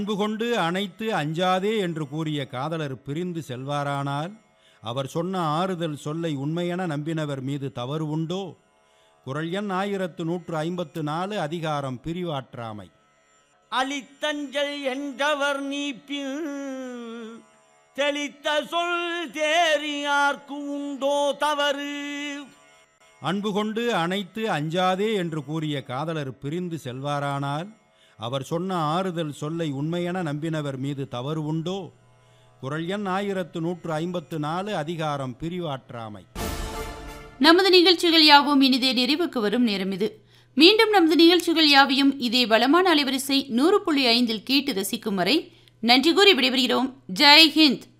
அன்பு கொண்டு அணைத்து அஞ்சாதே என்று கூறிய காதலர் பிரிந்து செல்வாரானால் அவர் சொன்ன ஆறுதல் சொல்லை உண்மையென நம்பினவர் மீது தவறு உண்டோ குரல் எண் ஆயிரத்து நூற்று ஐம்பத்து நாலு அதிகாரம் பிரிவாற்றாமை அளித்தஞ்சல் என்றவர் நீப்பில் தெளித்த சொல் தேறியார்க்கு உண்டோ தவறு அன்பு கொண்டு அணைத்து அஞ்சாதே என்று கூறிய காதலர் பிரிந்து செல்வாரானால் அவர் சொன்ன ஆறுதல் சொல்லை உண்மையென நம்பினவர் மீது தவறு உண்டோ குரல் எண் ஆயிரத்து நூற்று ஐம்பத்து நாலு அதிகாரம் பிரிவாற்றாமை நமது நிகழ்ச்சிகள் யாவும் இனிதே நிறைவுக்கு வரும் நேரம் இது மீண்டும் நமது நிகழ்ச்சிகள் யாவையும் இதே வளமான அலைவரிசை நூறு புள்ளி ஐந்தில் கேட்டு ரசிக்கும் வரை நன்றி கூறி விடைபெறுகிறோம் ஜெய் ஹிந்த்